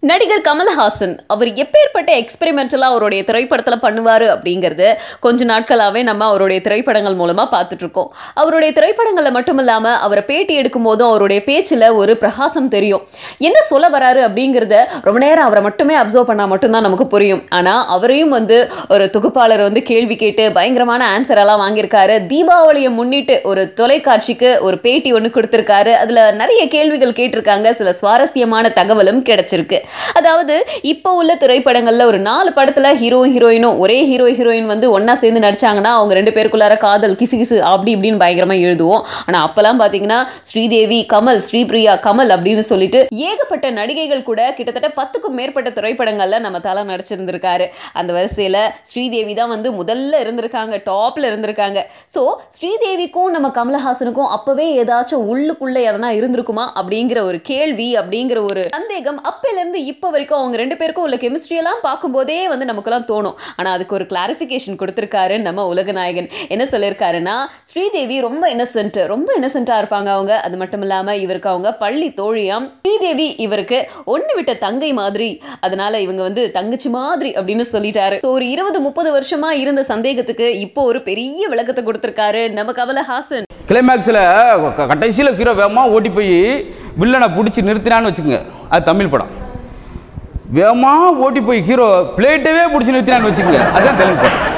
நடிகர் கமல்ஹாசன் அவர் எப்பேற்பட்ட எக்ஸ்பெரிமெண்டலாக அவருடைய திரைப்படத்தில் பண்ணுவார் அப்படிங்கிறது கொஞ்ச நாட்களாகவே நம்ம அவருடைய திரைப்படங்கள் மூலமாக பார்த்துட்டு இருக்கோம் அவருடைய திரைப்படங்களில் மட்டும் இல்லாமல் அவரை பேட்டி எடுக்கும் போதும் அவருடைய பேச்சில் ஒரு பிரகாசம் தெரியும் என்ன சொல்ல வராரு அப்படிங்கிறத ரொம்ப நேரம் அவரை மட்டுமே அப்சர்வ் பண்ணால் மட்டும்தான் நமக்கு புரியும் ஆனால் அவரையும் வந்து ஒரு தொகுப்பாளர் வந்து கேள்வி கேட்டு பயங்கரமான ஆன்சர் எல்லாம் வாங்கியிருக்காரு தீபாவளியை முன்னிட்டு ஒரு தொலைக்காட்சிக்கு ஒரு பேட்டி ஒன்று கொடுத்துருக்காரு அதில் நிறைய கேள்விகள் கேட்டிருக்காங்க சில சுவாரஸ்யமான தகவலும் கிடைச்சிருக்கு அதாவது இப்போ உள்ள திரைப்படங்கள்ல ஒரு நாலு படத்துல ஹீரோ ஹீரோயினும் ஒரே ஹீரோ ஹீரோயின் வந்து ஒண்ணா சேர்ந்து நடிச்சாங்கன்னா அவங்க ரெண்டு பேருக்குள்ளார காதல் கிசு கிசு அப்படி இப்படின்னு பயங்கரமா எழுதுவோம் ஆனா அப்பெல்லாம் பாத்தீங்கன்னா ஸ்ரீதேவி கமல் ஸ்ரீபிரியா கமல் அப்படின்னு சொல்லிட்டு ஏகப்பட்ட நடிகைகள் கூட கிட்டத்தட்ட பத்துக்கும் மேற்பட்ட திரைப்படங்கள்ல நம்ம தலை நடிச்சிருந்திருக்காரு அந்த வரிசையில ஸ்ரீதேவி தான் வந்து முதல்ல இருந்திருக்காங்க டாப்ல இருந்திருக்காங்க ஸோ ஸ்ரீதேவிக்கும் நம்ம கமலஹாசனுக்கும் அப்பவே ஏதாச்சும் உள்ளுக்குள்ள எதனா இருந்திருக்குமா அப்படிங்கிற ஒரு கேள்வி அப்படிங்கிற ஒரு சந்தேகம் அப்பையில இருந்து இப்போ வரைக்கும் அவங்க ரெண்டு பேருக்கும் உள்ள கெமிஸ்ட்ரி எல்லாம் பார்க்கும்போதே வந்து நமக்கெல்லாம் தோணும் ஆனா அதுக்கு ஒரு கிளாரிஃபிகேஷன் கொடுத்திருக்காரு நம்ம உலகநாயகன் என்ன சொல்லியிருக்காருன்னா ஸ்ரீதேவி ரொம்ப இன்னசென்ட் ரொம்ப இன்னசென்ட்டா இருப்பாங்க அவங்க அது மட்டும் இல்லாம இவருக்கு அவங்க பள்ளி தோழியாம் ஸ்ரீதேவி இவருக்கு ஒண்ணு விட்ட தங்கை மாதிரி அதனால இவங்க வந்து தங்கச்சி மாதிரி அப்படின்னு சொல்லிட்டாரு ஸோ ஒரு இருபது முப்பது வருஷமா இருந்த சந்தேகத்துக்கு இப்போ ஒரு பெரிய விளக்கத்தை கொடுத்திருக்காரு நம்ம கமலஹாசன் கிளைமேக்ஸில் கடைசியில் ஹீரோ வேகமாக ஓட்டி போய் வில்லனை பிடிச்சி நிறுத்தினான்னு வச்சுக்கோங்க அது தமிழ் படம் வேகமாக ஓட்டி போய் ஹீரோ பிளேட்டவே பிடிச்சி நிறுத்தினான்னு வச்சுக்கோங்க அதுதான் தெலுங்கு படம்